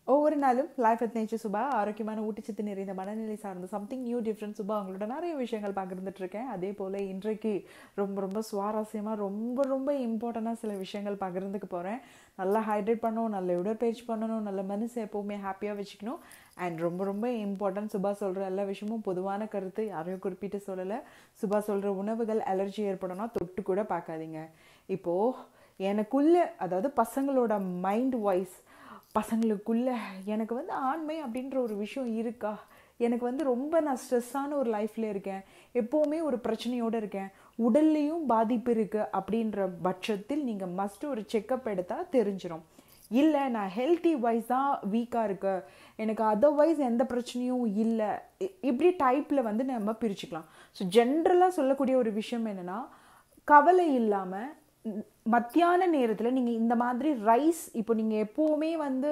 ஒவ்வொரு நாளும் life at nature Subha ஆரோக்கியமான ஊட்டச்சத்து நிறைந்த மனநிலை சார்ந்த சம்திங் நியூ டிஃப்ரெண்ட் சுபா அவங்களோட நிறைய விஷயங்கள் பகிர்ந்துட்டு இருக்கேன் அதே போல் இன்றைக்கு ரொம்ப ரொம்ப சுவாரஸ்யமாக ரொம்ப ரொம்ப இம்பார்ட்டண்ட்டாக சில விஷயங்கள் பகிர்ந்துக்க போகிறேன் நல்லா ஹைட்ரேட் பண்ணணும் நல்ல உடற்பயிற்சி பண்ணணும் நல்ல மனசை எப்போவுமே ஹாப்பியாக வச்சுக்கணும் அண்ட் ரொம்ப ரொம்ப இம்பார்ட்டன்ட் சுபா சொல்கிற எல்லா விஷயமும் பொதுவான கருத்து யாரையும் குறிப்பிட்டு சொல்லலை சுபா சொல்கிற உணவுகள் அலர்ஜி ஏற்படணும்னா தொட்டு கூட பார்க்காதீங்க இப்போது எனக்குள்ள அதாவது பசங்களோட மைண்ட் வாய்ஸ் பசங்களுக்குள்ள எனக்கு வந்து ஆண்மை அப்படின்ற ஒரு விஷயம் இருக்கா எனக்கு வந்து ரொம்ப நான் ஸ்ட்ரெஸ்ஸான ஒரு லைஃப்பில் இருக்கேன் எப்போவுமே ஒரு பிரச்சனையோடு இருக்கேன் உடல்லையும் பாதிப்பு இருக்குது அப்படின்ற பட்சத்தில் நீங்கள் மஸ்ட்டு ஒரு செக்கப் எடுத்தால் தெரிஞ்சிடும் இல்லை நான் ஹெல்த்தி வைஸ் தான் வீக்காக இருக்கு எனக்கு அதர்வைஸ் எந்த பிரச்சனையும் இல்லை இப்படி டைப்பில் வந்து நம்ம பிரிச்சுக்கலாம் ஸோ ஜென்ரலாக சொல்லக்கூடிய ஒரு விஷயம் என்னென்னா கவலை இல்லாமல் மத்தியான நேரத்தில் நீங்கள் இந்த மாதிரி ரைஸ் இப்போ நீங்கள் எப்போவுமே வந்து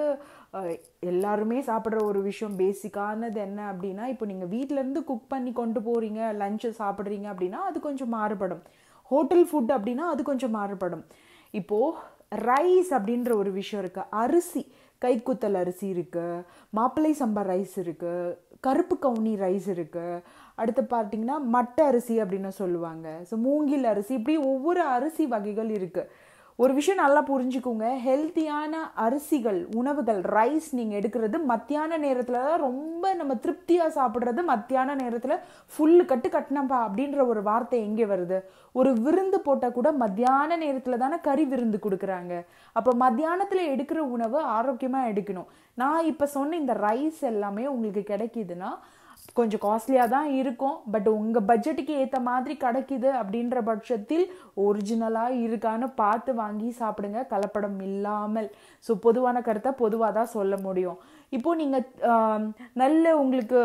எல்லாருமே சாப்பிட்ற ஒரு விஷயம் பேசிக்கானது என்ன அப்படின்னா இப்போ நீங்கள் வீட்டிலேருந்து குக் பண்ணி கொண்டு போகிறீங்க லஞ்சு சாப்பிட்றீங்க அப்படின்னா அது கொஞ்சம் மாறுபடும் ஹோட்டல் ஃபுட் அப்படின்னா அது கொஞ்சம் மாறுபடும் இப்போது ரைஸ் அப்படின்ற ஒரு விஷயம் இருக்குது அரிசி கைக்குத்தல் அரிசி இருக்குது மாப்பிள்ளை சம்பா ரைஸ் இருக்குது கருப்பு கவுனி ரைஸ் இருக்குது அடுத்து பார்த்தீங்கன்னா மட்டை அரிசி அப்படின்னு சொல்லுவாங்க ஸோ மூங்கில் அரிசி இப்படி ஒவ்வொரு அரிசி வகைகள் இருக்குது ஒரு விஷயம் நல்லா புரிஞ்சுக்கோங்க ஹெல்த்தியான அரிசிகள் உணவுகள் ரைஸ் நீங்கள் எடுக்கிறது மத்தியான நேரத்தில் தான் ரொம்ப நம்ம திருப்தியாக சாப்பிட்றது மத்தியான நேரத்தில் ஃபுல்லு கட்டு கட்டினப்பா அப்படின்ற ஒரு வார்த்தை எங்கே வருது ஒரு விருந்து போட்டால் கூட மத்தியான நேரத்தில் தானே கறி விருந்து கொடுக்குறாங்க அப்போ மத்தியானத்தில் எடுக்கிற உணவு ஆரோக்கியமாக எடுக்கணும் நான் இப்போ சொன்ன இந்த ரைஸ் எல்லாமே உங்களுக்கு கிடைக்கிதுன்னா கொஞ்சம் காஸ்ட்லியாக தான் இருக்கும் பட் உங்கள் பட்ஜெட்டுக்கு ஏற்ற மாதிரி கிடைக்குது அப்படின்ற பட்சத்தில் ஒரிஜினலாக இருக்கான்னு பார்த்து வாங்கி சாப்பிடுங்க கலப்படம் இல்லாமல் ஸோ பொதுவான கருத்தை பொதுவாக தான் சொல்ல முடியும் இப்போது நீங்கள் நல்ல உங்களுக்கு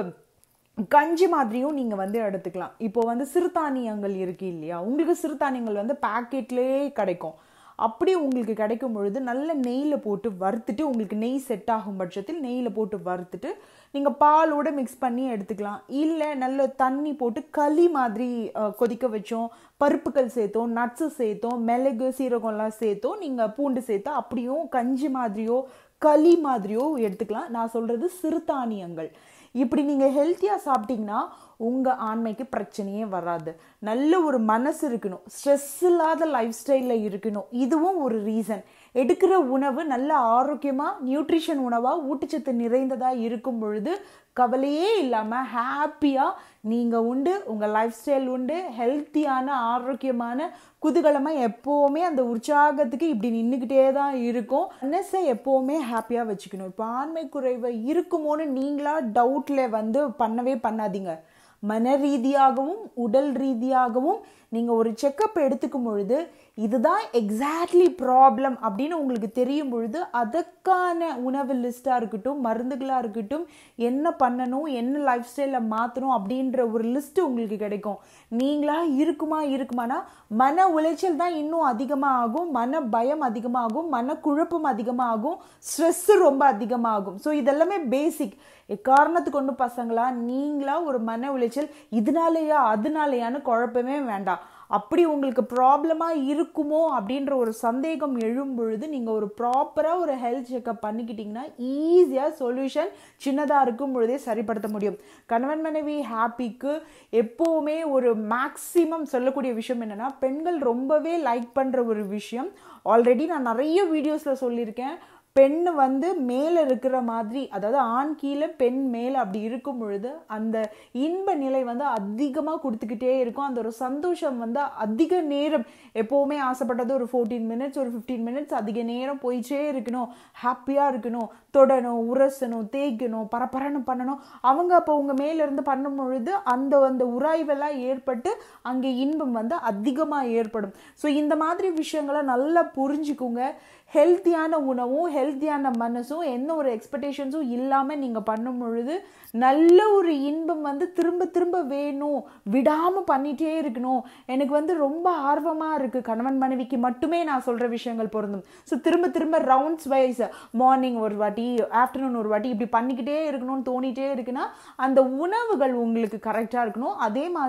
கஞ்சி மாதிரியும் நீங்கள் வந்து எடுத்துக்கலாம் இப்போ வந்து சிறுதானியங்கள் இருக்கு இல்லையா உங்களுக்கு சிறுதானியங்கள் வந்து பேக்கெட்லேயே கிடைக்கும் அப்படி உங்களுக்கு கிடைக்கும் பொழுது நல்ல நெய்யில் போட்டு வறுத்துட்டு உங்களுக்கு நெய் செட் ஆகும் பட்சத்தில் நெய்யில் போட்டு வறுத்துட்டு நீங்கள் பாலோட மிக்ஸ் பண்ணி எடுத்துக்கலாம் இல்லை நல்ல தண்ணி போட்டு களி மாதிரி கொதிக்க வச்சோம் பருப்புகள் சேர்த்தோம் நட்ஸு சேர்த்தோம் மிளகு சீரகம்லாம் சேர்த்தோம் நீங்கள் பூண்டு சேர்த்தா அப்படியும் கஞ்சி மாதிரியோ களி மாதிரியோ எடுத்துக்கலாம் நான் சொல்கிறது சிறுதானியங்கள் இப்படி நீங்கள் ஹெல்த்தியாக சாப்பிட்டீங்கன்னா உங்கள் ஆண்மைக்கு பிரச்சனையே வராது நல்ல ஒரு மனசு இருக்கணும் ஸ்ட்ரெஸ் இல்லாத லைஃப் ஸ்டைலில் இருக்கணும் இதுவும் ஒரு ரீசன் எடுக்கிற உணவு நல்ல ஆரோக்கியமாக நியூட்ரிஷன் உணவாக ஊட்டச்சத்து நிறைந்ததாக இருக்கும் பொழுது கவலையே இல்லாமல் ஹாப்பியாக நீங்கள் உண்டு உங்கள் லைஃப் ஸ்டைல் உண்டு ஹெல்த்தியான ஆரோக்கியமான குதூகலமாக எப்போவுமே அந்த உற்சாகத்துக்கு இப்படி நின்றுக்கிட்டே தான் இருக்கும் மனசை எப்போவுமே ஹாப்பியாக வச்சுக்கணும் இப்போ ஆண்மை குறைவு இருக்குமோன்னு நீங்களா டவுட்டில் வந்து பண்ணவே பண்ணாதீங்க மன ரீதியாகவும் உடல் ரீதியாகவும் நீங்கள் ஒரு செக்கப் எடுத்துக்கும் பொழுது இதுதான் எக்ஸாக்ட்லி ப்ராப்ளம் அப்படின்னு உங்களுக்கு தெரியும் பொழுது அதற்கான உணவு லிஸ்ட்டாக இருக்கட்டும் மருந்துகளாக இருக்கட்டும் என்ன பண்ணணும் என்ன லைஃப் ஸ்டைலில் மாற்றணும் அப்படின்ற ஒரு லிஸ்ட்டு உங்களுக்கு கிடைக்கும் நீங்களா இருக்குமா இருக்குமானா மன உளைச்சல் தான் இன்னும் அதிகமாக ஆகும் மன பயம் அதிகமாகும் மன குழப்பம் அதிகமாகும் ஸ்ட்ரெஸ்ஸு ரொம்ப அதிகமாகும் ஸோ இதெல்லாமே பேசிக் எக்காரணத்து கொண்டு பசங்களா நீங்களா ஒரு மன உளைச்சல் இதனாலேயா அதனாலேயான்னு குழப்பமே வேண்டாம் அப்படி உங்களுக்கு ப்ராப்ளமாக இருக்குமோ அப்படின்ற ஒரு சந்தேகம் எழும் பொழுது நீங்கள் ஒரு ப்ராப்பராக ஒரு ஹெல்த் செக்கப் பண்ணிக்கிட்டிங்கன்னா ஈஸியாக சொல்யூஷன் சின்னதாக இருக்கும் பொழுதே சரிப்படுத்த முடியும் கணவன் மனைவி ஹாப்பிக்கு எப்போவுமே ஒரு மேக்ஸிமம் சொல்லக்கூடிய விஷயம் என்னென்னா பெண்கள் ரொம்பவே லைக் பண்ணுற ஒரு விஷயம் ஆல்ரெடி நான் நிறைய வீடியோஸில் சொல்லியிருக்கேன் பெண் வந்து மேலே இருக்கிற மாதிரி அதாவது ஆண் கீழே பெண் மேலே அப்படி இருக்கும் பொழுது அந்த இன்ப நிலை வந்து அதிகமாக கொடுத்துக்கிட்டே இருக்கும் அந்த ஒரு சந்தோஷம் வந்து அதிக நேரம் எப்போவுமே ஆசைப்பட்டது ஒரு ஃபோர்டீன் மினிட்ஸ் ஒரு ஃபிஃப்டீன் மினிட்ஸ் அதிக நேரம் போயிட்டே இருக்கணும் ஹாப்பியாக இருக்கணும் தொடணும் உரசணும் தேய்க்கணும் பரபரன்னு பண்ணணும் அவங்க அப்போ உங்கள் மேலேருந்து பண்ணும் பொழுது அந்த அந்த உராய்வெல்லாம் ஏற்பட்டு அங்கே இன்பம் வந்து அதிகமாக ஏற்படும் ஸோ இந்த மாதிரி விஷயங்களை நல்லா புரிஞ்சுக்குங்க ஹெல்த்தியான உணவும் ஹெல்த்தியான மனசும் எந்த ஒரு எக்ஸ்பெக்டேஷன்ஸும் இல்லாமல் நீங்கள் பண்ணும் பொழுது நல்ல ஒரு இன்பம் வந்து திரும்ப திரும்ப வேணும் விடாமல் பண்ணிகிட்டே இருக்கணும் எனக்கு வந்து ரொம்ப ஆர்வமாக இருக்குது கணவன் மனைவிக்கு மட்டுமே நான் சொல்கிற விஷயங்கள் பொருந்தும் ஸோ திரும்ப திரும்ப ரவுண்ட்ஸ் வைஸ் மார்னிங் ஒரு வாட்டி ஆஃப்டர்நூன் ஒரு வாட்டி இப்படி பண்ணிக்கிட்டே இருக்கணும்னு தோணிகிட்டே இருக்குன்னா அந்த உணவுகள் உங்களுக்கு கரெக்டாக இருக்கணும் அதே மாதிரி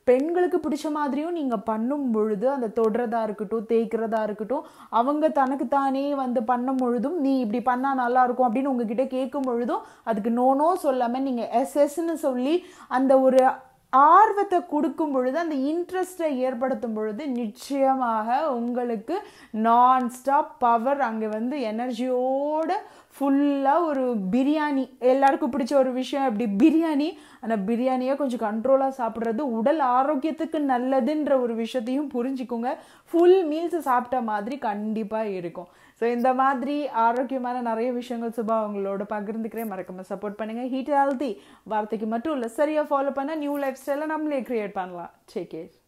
பெண்களுக்கு பிடிச்ச மாதிரியும் நீங்கள் பண்ணும் பொழுது அந்த தொடுறதா இருக்கட்டும் தேய்க்கிறதா இருக்கட்டும் அவங்க தனக்கு தானே வந்து பண்ணும் பொழுதும் நீ இப்படி பண்ணால் நல்லா இருக்கும் அப்படின்னு உங்ககிட்ட கேட்கும் பொழுதும் அதுக்கு நோனோ சொல்லாமல் நீங்கள் எஸ்எஸ்ன்னு சொல்லி அந்த ஒரு ஆர்வத்தை கொடுக்கும் பொழுது அந்த இன்ட்ரெஸ்ட்டை ஏற்படுத்தும் பொழுது நிச்சயமாக உங்களுக்கு நான் ஸ்டாப் பவர் அங்கே வந்து எனர்ஜியோட ஃபுல்லாக ஒரு பிரியாணி எல்லாருக்கும் பிடிச்ச ஒரு விஷயம் அப்படி பிரியாணி அந்த பிரியாணியை கொஞ்சம் கண்ட்ரோலாக சாப்பிட்றது உடல் ஆரோக்கியத்துக்கு நல்லதுன்ற ஒரு விஷயத்தையும் புரிஞ்சுக்கோங்க ஃபுல் மீல்ஸ் சாப்பிட்ட மாதிரி கண்டிப்பாக இருக்கும் ஸோ இந்த மாதிரி ஆரோக்கியமான நிறைய விஷயங்கள் சுபா அவங்களோட பகிர்ந்துக்கிறேன் மறக்காம சப்போர்ட் பண்ணுங்கள் ஹீட் ஹெல்த்தி வார்த்தைக்கு மட்டும் இல்லை சரியாக ஃபாலோ பண்ணால் நியூ லைஃப் ஸ்டைலை நம்மளே க்ரியேட் பண்ணலாம் சே கேஸ்